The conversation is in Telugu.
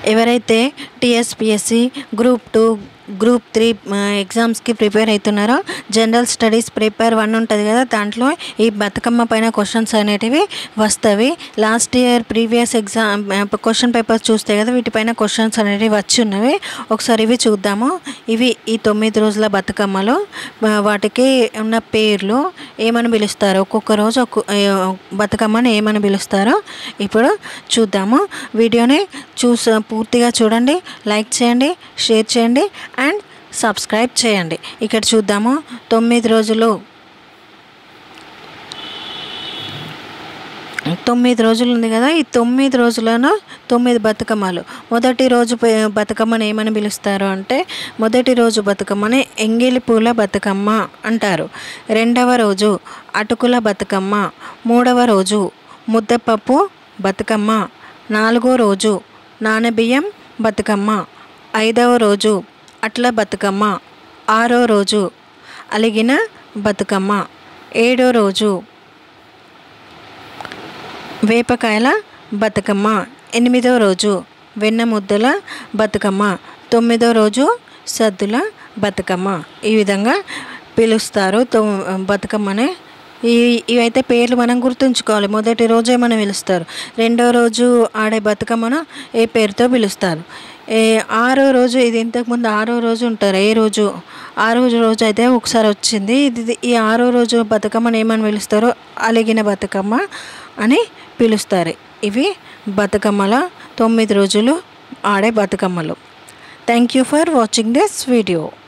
ఎవరైతే TSPSC group two group three ఎగ్జామ్స్కి ప్రిపేర్ అవుతున్నారో జనరల్ స్టడీస్ ప్రిపేర్ వన్ ఉంటుంది కదా దాంట్లో ఈ బతుకమ్మ పైన క్వశ్చన్స్ అనేటివి వస్తవి last year previous exam question papers చూస్తే కదా వీటిపైన క్వశ్చన్స్ అనేటివి వచ్చి ఉన్నవి ఒకసారి ఇవి చూద్దాము ఇవి ఈ తొమ్మిది రోజుల బతుకమ్మలో ఆ, వాటికి ఉన్న పేర్లు ఏమని పిలుస్తారు ఒక్కొక్క రోజు ఒక్కొక్క ఆ, బతుకమ్మని ఏమని పిలుస్తారో ఇప్పుడు చూద్దాము వీడియోని చూస పూర్తిగా చూడండి లైక్ చేయండి షేర్ చేయండి అండ్ సబ్స్క్రైబ్ చేయండి ఇక్కడ చూద్దాము తొమ్మిది రోజులు తొమ్మిది రోజులు ఉంది కదా ఈ తొమ్మిది రోజులను తొమ్మిది బతుకమ్మలు మొదటి రోజు పే- బతుకమ్మని ఏమని పిలుస్తారు అంటే మొదటి రోజు బతుకమ్మని ఎంగిలి పూల బతుకమ్మ అంటారు రెండవ రోజు అటుకుల బతుకమ్మ మూడవ రోజు ముద్దపప్పు బతుకమ్మ నాలుగో రోజు నానబియ్యం బతుకమ్మ ఐదవ రోజు అట్ల బతుకమ్మ ఆరో రోజు అలిగిన బతుకమ్మ ఏడో రోజు వేపకాయల బతుకమ్మ ఎనిమిదో రోజు వెన్న ముద్దల బతుకమ్మ తొమ్మిదో రోజు సద్దుల బతుకమ్మ ఈ విధంగా పిలుస్తారు తొ బతుకమ్మని ఈ ఇవైతే పేర్లు మనం గుర్తుంచుకోవాలి మొదటి రోజే మనం పిలుస్తారు రెండో రోజు ఆడే బతుకమ్మను ఏ పేరుతో పిలుస్తారు ఏ ఆరో రోజు ఇది ఇంతకుముందు ఆరో రోజు ఉంటారు ఏ రోజు ఆ రోజు రోజు అయితే ఒకసారి వచ్చింది ఇది ఈ ఆరో రోజు బతుకమ్మని ఏమని పిలుస్తారో అలిగిన బతుకమ్మ అని పిలుస్తారు ఇవి బతుకమ్మల తొమ్మిది రోజులు ఆడే బతుకమ్మలు thank you for watching this video